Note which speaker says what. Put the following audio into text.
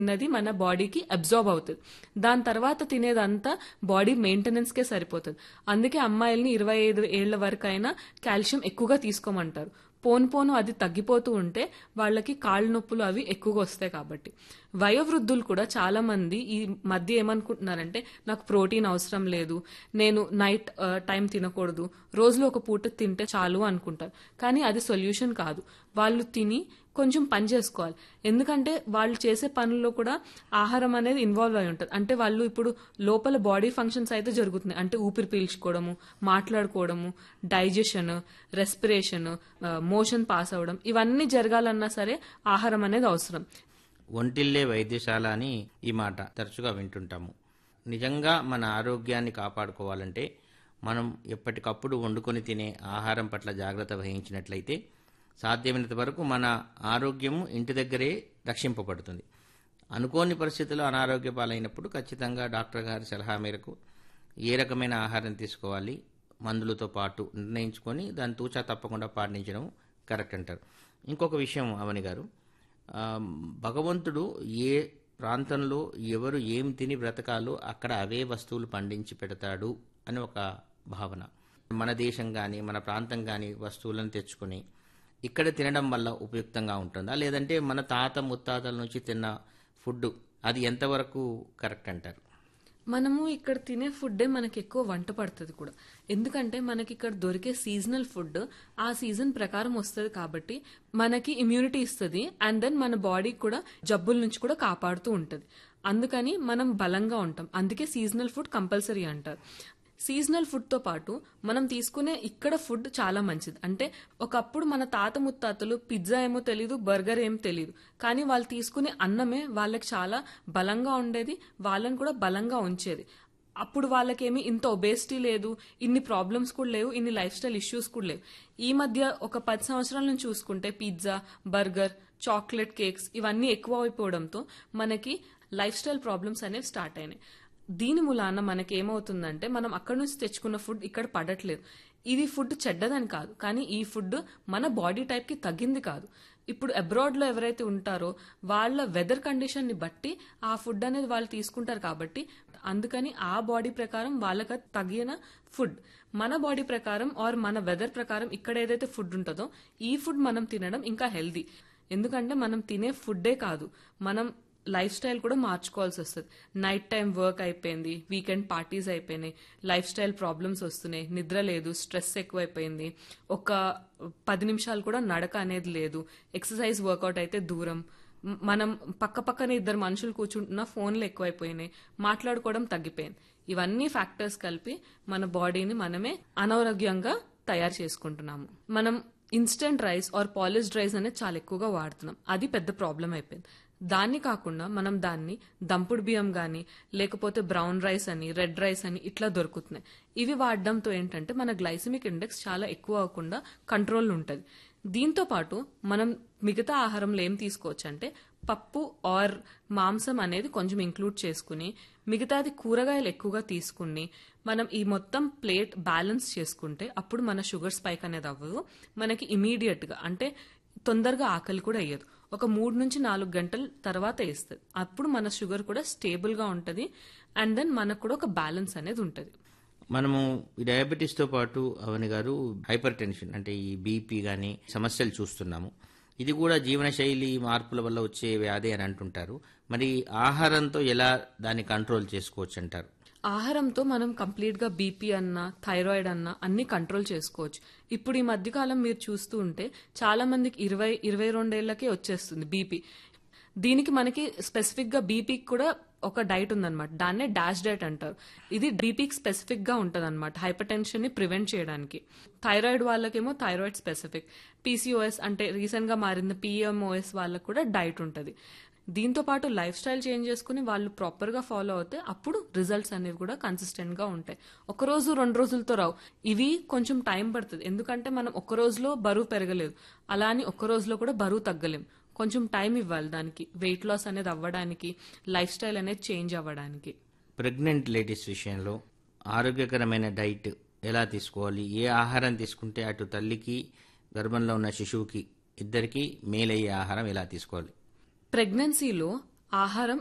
Speaker 1: తిన్నది మన బాడీకి అబ్జార్బ్ అవుతుంది దాని తర్వాత తినేదంతా బాడీ మెయింటెనెన్స్ కే సరిపోతుంది అందుకే అమ్మాయిల్ని ఇరవై ఐదు ఏళ్ల వరకైనా కాల్షియం ఎక్కువగా తీసుకోమంటారు పోను పోను అది తగ్గిపోతూ ఉంటే వాళ్ళకి కాళ్ళ నొప్పులు అవి ఎక్కువగా వస్తాయి కాబట్టి వయోవృద్ధులు కూడా చాలా మంది ఈ మధ్య ఏమనుకుంటున్నారంటే నాకు ప్రోటీన్ అవసరం లేదు నేను నైట్ టైం తినకూడదు రోజులో ఒక పూట తింటే చాలు అనుకుంటారు కానీ అది సొల్యూషన్ కాదు వాళ్ళు తిని కొంచెం పని చేసుకోవాలి ఎందుకంటే వాళ్ళు చేసే పనుల్లో కూడా ఆహారం అనేది ఇన్వాల్వ్ అయి ఉంటుంది అంటే వాళ్ళు ఇప్పుడు లోపల బాడీ ఫంక్షన్స్ అయితే జరుగుతున్నాయి అంటే ఊపిరి పీల్చుకోవడము మాట్లాడుకోవడము డైజెషన్ రెస్పిరేషన్ మోషన్ పాస్ అవ్వడం ఇవన్నీ జరగాలన్నా సరే ఆహారం అనేది అవసరం
Speaker 2: ఒంటిల్లే వైద్యశాల అని ఈ మాట తరచుగా వింటుంటాము నిజంగా మన ఆరోగ్యాన్ని కాపాడుకోవాలంటే మనం ఎప్పటికప్పుడు వండుకొని తినే ఆహారం పట్ల జాగ్రత్త వహించినట్లయితే సాధ్యమైనంత వరకు మన ఆరోగ్యము ఇంటి దగ్గరే రక్షింపబడుతుంది అనుకోని పరిస్థితుల్లో అనారోగ్య పాలైనప్పుడు ఖచ్చితంగా డాక్టర్ గారి సలహా మేరకు ఏ రకమైన ఆహారం తీసుకోవాలి మందులతో పాటు నిర్ణయించుకొని దాన్ని తూచా తప్పకుండా పాటించడం కరెక్ట్ అంటారు ఇంకొక విషయం అవని గారు ఆ, భగవంతుడు ఏ ప్రాంతంలో ఎవరు ఏం తిని బ్రతకాలో అక్కడ అవే వస్తువులు పండించి పెడతాడు అని ఒక భావన మన దేశం కానీ మన ప్రాంతం కానీ వస్తువులను తెచ్చుకొని ఇక్కడ తినడం వల్ల ఉపయుక్తంగా ఉంటుందా లేదంటే మన తాత ముత్తాతల నుంచి తిన్న ఫుడ్ అది ఎంతవరకు కరెక్ట్ అంటారు
Speaker 1: మనము ఇక్కడ తినే ఫుడ్డే మనకి ఎక్కువ వంట పడుతుంది కూడా ఎందుకంటే మనకి ఇక్కడ దొరికే సీజనల్ ఫుడ్ ఆ సీజన్ ప్రకారం వస్తుంది కాబట్టి మనకి ఇమ్యూనిటీ ఇస్తుంది అండ్ దెన్ మన బాడీ కూడా జబ్బుల నుంచి కూడా కాపాడుతూ ఉంటుంది అందుకని మనం బలంగా ఉంటాం అందుకే సీజనల్ ఫుడ్ కంపల్సరీ అంటారు సీజనల్ ఫుడ్ తో పాటు మనం తీసుకునే ఇక్కడ ఫుడ్ చాలా మంచిది అంటే ఒకప్పుడు మన తాత ముత్తాతలు పిజ్జా ఏమో తెలీదు బర్గర్ ఏం తెలీదు కానీ వాళ్ళు తీసుకునే అన్నమే వాళ్ళకి చాలా బలంగా ఉండేది వాళ్ళని కూడా బలంగా ఉంచేది అప్పుడు వాళ్ళకేమి ఇంత ఒబేసిటీ లేదు ఇన్ని ప్రాబ్లమ్స్ కూడా లేవు ఇన్ని లైఫ్ స్టైల్ ఇష్యూస్ కూడా లేవు ఈ మధ్య ఒక పది సంవత్సరాల నుంచి చూసుకుంటే పిజ్జా బర్గర్ చాక్లెట్ కేక్స్ ఇవన్నీ ఎక్కువ అయిపోవడంతో మనకి లైఫ్ స్టైల్ ప్రాబ్లమ్స్ అనేవి స్టార్ట్ అయినాయి దీని మూలాన మనకి ఏమవుతుందంటే మనం అక్కడ నుంచి తెచ్చుకున్న ఫుడ్ ఇక్కడ పడట్లేదు ఇది ఫుడ్ చెడ్డదని కాదు కానీ ఈ ఫుడ్ మన బాడీ టైప్ కి తగ్గింది కాదు ఇప్పుడు అబ్రాడ్ లో ఎవరైతే ఉంటారో వాళ్ళ వెదర్ కండిషన్ ని బట్టి ఆ ఫుడ్ అనేది వాళ్ళు తీసుకుంటారు కాబట్టి అందుకని ఆ బాడీ ప్రకారం వాళ్ళకి తగిన ఫుడ్ మన బాడీ ప్రకారం ఆర్ మన వెదర్ ప్రకారం ఇక్కడ ఏదైతే ఫుడ్ ఉంటుందో ఈ ఫుడ్ మనం తినడం ఇంకా హెల్దీ ఎందుకంటే మనం తినే ఫుడ్డే కాదు మనం లైఫ్ స్టైల్ కూడా మార్చుకోవాల్సి వస్తుంది నైట్ టైం వర్క్ అయిపోయింది వీకెండ్ పార్టీస్ అయిపోయినాయి లైఫ్ స్టైల్ ప్రాబ్లమ్స్ వస్తున్నాయి నిద్ర లేదు స్ట్రెస్ ఎక్కువైపోయింది ఒక పది నిమిషాలు కూడా నడక అనేది లేదు ఎక్సర్సైజ్ వర్కౌట్ అయితే దూరం మ్- మనం పక్క పక్కనే ఇద్దరు మనుషులు కూర్చుంటున్న ఫోన్లు ఎక్కువైపోయినాయి మాట్లాడుకోవడం తగ్గిపోయింది ఇవన్నీ ఫ్యాక్టర్స్ కలిపి మన బాడీని మనమే అనారోగ్యంగా తయారు చేసుకుంటున్నాము మనం instant rice or polished rice అనేది చాలా ఎక్కువగా వాడుతున్నాం అది పెద్ద ప్రాబ్లం అయిపోయింది దాన్ని కాకుండా మనం దాన్ని దంపుడు బియ్యం గాని లేకపోతే బ్రౌన్ రైస్ అని రెడ్ రైస్ అని ఇట్లా దొరుకుతున్నాయి ఇవి వాడడంతో ఏంటంటే మన గ్లైసమిక్ ఇండెక్స్ చాలా ఎక్కువ అవ్వకుండా కంట్రోల్ ఉంటుంది దీంతో పాటు మనం మిగతా ఆహారంలో ఏం తీసుకోవచ్చు అంటే పప్పు ఆర్ మాంసం అనేది కొంచెం ఇంక్లూడ్ చేసుకుని మిగతాది కూరగాయలు ఎక్కువగా తీసుకుని మనం ఈ మొత్తం ప్లేట్ బ్యాలెన్స్ చేసుకుంటే అప్పుడు మన షుగర్ స్పైక్ అనేది అవ్వదు మనకి ఇమీడియట్ గా అంటే తొందరగా ఆకలి కూడా అయ్యదు ఒక మూడు నుంచి నాలుగు గంటల తర్వాత వేస్తుంది అప్పుడు మన షుగర్ కూడా స్టేబుల్ గా ఉంటది అండ్ దెన్ మనకు కూడా ఒక బ్యాలెన్స్ అనేది ఉంటది
Speaker 2: మనము ఈ డయాబెటీస్తో పాటు అవని గారు హైపర్ టెన్షన్ అంటే ఈ బీపీ కానీ సమస్యలు చూస్తున్నాము ఇది కూడా జీవనశైలి మార్పుల వల్ల వచ్చే వ్యాధి అని అంటుంటారు మరి ఆహారంతో ఎలా దాన్ని కంట్రోల్ చేసుకోవచ్చు అంటారు
Speaker 1: ఆహారంతో మనం కంప్లీట్ గా బీపీ అన్న థైరాయిడ్ అన్న అన్ని కంట్రోల్ చేసుకోవచ్చు ఇప్పుడు ఈ మధ్యకాలం మీరు చూస్తూ ఉంటే చాలా మందికి ఇరవై ఇరవై రెండేళ్లకే వచ్చేస్తుంది బీపీ దీనికి మనకి స్పెసిఫిక్ గా బీపీకి కూడా ఒక డైట్ ఉందన్నమాట దాన్నే డాష్ డైట్ అంటారు ఇది బీపీకి స్పెసిఫిక్ గా ఉంటది అనమాట హైపర్ టెన్షన్ ని ప్రివెంట్ చేయడానికి థైరాయిడ్ వాళ్ళకేమో థైరాయిడ్ స్పెసిఫిక్ పీసీఓఎస్ అంటే రీసెంట్ గా మారిన పిఎంఓఎస్ వాళ్ళకు కూడా డైట్ ఉంటది దీంతో పాటు లైఫ్ స్టైల్ చేంజ్ చేసుకుని వాళ్ళు ప్రాపర్ గా ఫాలో అవుతే అప్పుడు రిజల్ట్స్ అనేవి కూడా కన్సిస్టెంట్ గా ఉంటాయి ఒక రోజు రెండు రోజులతో రావు ఇవి కొంచెం టైం పడుతుంది ఎందుకంటే మనం ఒక రోజులో బరువు పెరగలేదు అలా అని ఒక రోజులో కూడా బరువు తగ్గలేం కొంచెం టైం ఇవ్వాలి దానికి వెయిట్ లాస్ అనేది అవ్వడానికి లైఫ్ స్టైల్ అనేది చేంజ్ అవ్వడానికి
Speaker 2: ప్రెగ్నెంట్ లేడీస్ విషయంలో ఆరోగ్యకరమైన డైట్ ఎలా తీసుకోవాలి ఏ ఆహారం తీసుకుంటే అటు తల్లికి గర్భంలో ఉన్న శిశువుకి ఇద్దరికి మేలయ్యే ఆహారం ఎలా తీసుకోవాలి
Speaker 1: ప్రెగ్నెన్సీలో ఆహారం